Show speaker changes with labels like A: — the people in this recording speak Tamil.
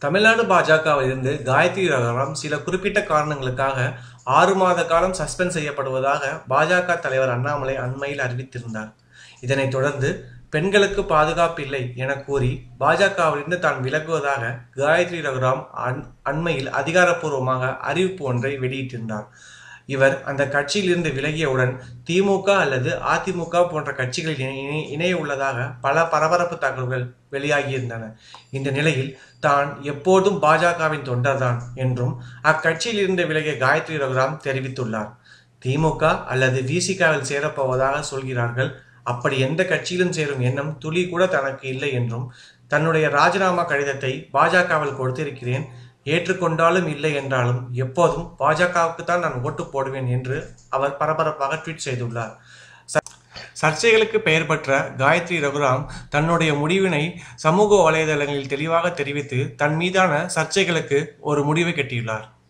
A: தமிழ்நாடு பாஜகவில் இருந்து காயத்ரி ரகுராம் சில குறிப்பிட்ட காரணங்களுக்காக ஆறு மாத காலம் சஸ்பெண்ட் செய்யப்படுவதாக பாஜக தலைவர் அண்ணாமலை அண்மையில் அறிவித்திருந்தார் இதனைத் தொடர்ந்து பெண்களுக்கு பாதுகாப்பு இல்லை என கூறி பாஜகவிலிருந்து தான் விலகுவதாக காயத்ரி ரகுராம் அண் அண்மையில் அதிகாரப்பூர்வமாக அறிவிப்பு ஒன்றை வெளியிட்டிருந்தார் இவர் அந்த கட்சியிலிருந்து விலகியவுடன் திமுக அல்லது அதிமுக போன்ற கட்சிகளில் இணை- இணைய உள்ளதாக பல பரபரப்பு தகவல்கள் வெளியாகியிருந்தன இந்த நிலையில் தான் எப்போதும் பாஜகவின் தொண்டர்தான் என்றும் அக்கட்சியில் இருந்து விலகிய காயத்ரி ரகுராம் தெரிவித்துள்ளார் திமுக அல்லது விசிகாவில் சேரப்போவதாக சொல்கிறார்கள் அப்படி எந்த கட்சியிலும் சேரும் எண்ணம் துளி கூட தனக்கு இல்லை என்றும் தன்னுடைய ராஜினாமா கடிதத்தை பாஜகவில் கொடுத்திருக்கிறேன் ஏற்றுக்கொண்டாலும் இல்லை என்றாலும் எப்போதும் பாஜகவுக்கு தான் நான் ஓட்டு போடுவேன் என்று அவர் பரபரப்பாக ட்வீட் செய்துள்ளார் ச- சர்ச்சைகளுக்கு பெயர் பெற்ற காயத்ரி ரகுராம் தன்னுடைய முடிவினை சமூக வலைதளங்களில் தெளிவாக தெரிவித்து தன் மீதான சர்ச்சைகளுக்கு ஒரு முடிவை கட்டியுள்ளார்